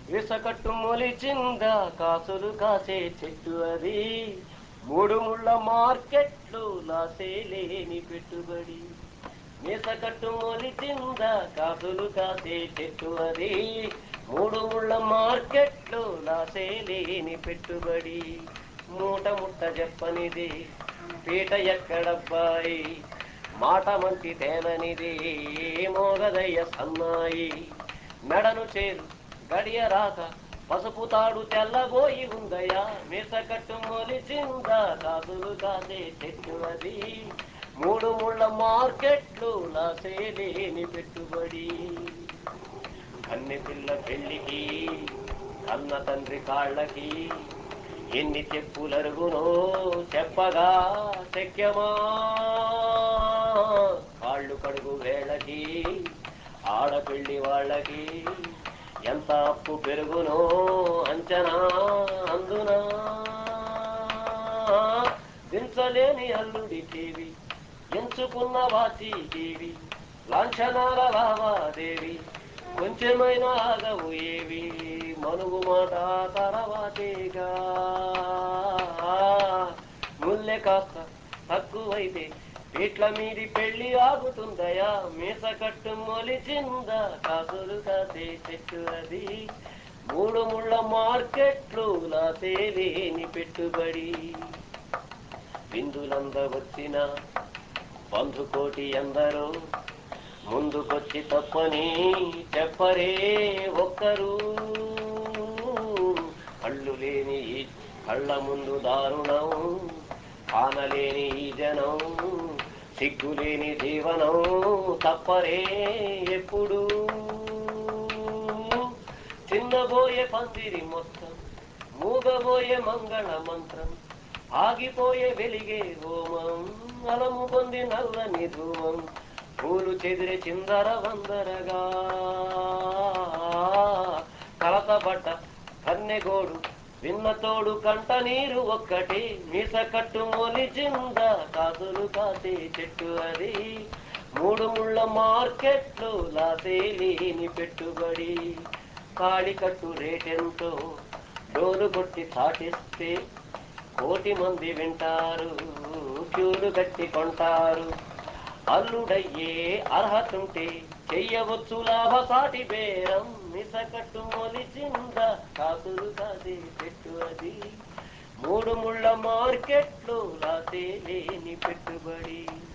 ఇసకట్టు మొలిచింద కాసులు కాసే చెట్టు అది మూడు ముళ్ళ మార్కెట్లు లాసే లేని పెట్టుబడి మీసకట్టు మొలిచింద కాసులు కాసే చెట్టు అది మూడు ముళ్ళ మార్కెట్లు లాసే లేని పెట్టుబడి మూట ముట్ట చెప్పనిది పీట ఎక్కడబ్బాయి మాట మంచి తేలనిది మోగదయ్య సన్నాయి మెడను చేరు గడియ రాక పసుపు తాడు తెల్లబోయి ఉందయా మీసకట్టు మొలిచింద కాసులు కాసే చెట్టు అది మూడు ముళ్ళ మార్కెట్లు లాసే లేని పెట్టుబడి కన్నె పిల్ల పెళ్లికి కన్న తండ్రి కాళ్ళకి ఎన్ని చెప్పులరుగునో చెప్పగా శక్యమా కాళ్ళు కడుగు వేళకి ఆడపెళ్లి వాళ్ళకి ఎంత అప్పు పెరుగునో అంచనా అందునా దించలేని అల్లుడి టీవి ఎంచుకున్న వాచి టీవి లాంఛనాల లావాదేవి కొంచెమైనా ఆగవు ఏవి మనుగు మాట తర్వాతేగా ముల్లె కాస్త తక్కువైతే పీట్ల మీది పెళ్లి ఆగుతుందయా మీస కట్టు మొలిచింద కాసులు కాసే చెట్టు అది మూడు ముళ్ళ మార్కెట్లు లాసే లేని పెట్టుబడి బిందులంద వచ్చిన బంధుకోటి ఎందరో ముందుకొచ్చి తప్పని చెప్పరే ఒక్కరు కళ్ళు లేని ఈ కళ్ళ ముందు దారుణం కానలేని ఈ జనం సిగ్గులేని జీవనం తప్పరే ఎప్పుడు చిన్నబోయే పందిరి మొత్తం మూగబోయే మంగళ మంత్రం ఆగిపోయే వెలిగే హోమం అలము పొంది నల్లని ధూమం పూలు చెదిరే చిందర వందరగా కలతబడ్డ కన్నెగోడు విన్నతోడు కంట నీరు ఒక్కటి మీస కట్టు మొలిచింద కాసులు కాసే చెట్టు అది మూడు ముళ్ళ మార్కెట్లు లాసే లేని పెట్టుబడి తాళి కట్టు రేటెంతో డోలు కొట్టి చాటిస్తే కోటి మంది వింటారు క్యూలు కట్టి కొంటారు అల్లుడయ్యే అర్హతుంటే చెయ్యవచ్చు లాభసాటి బేరం మిసకట్టు మొలిచింద కాసులు కాసే పెట్టు అది మూడు ముళ్ళ మార్కెట్లు లాసే లేని పెట్టుబడి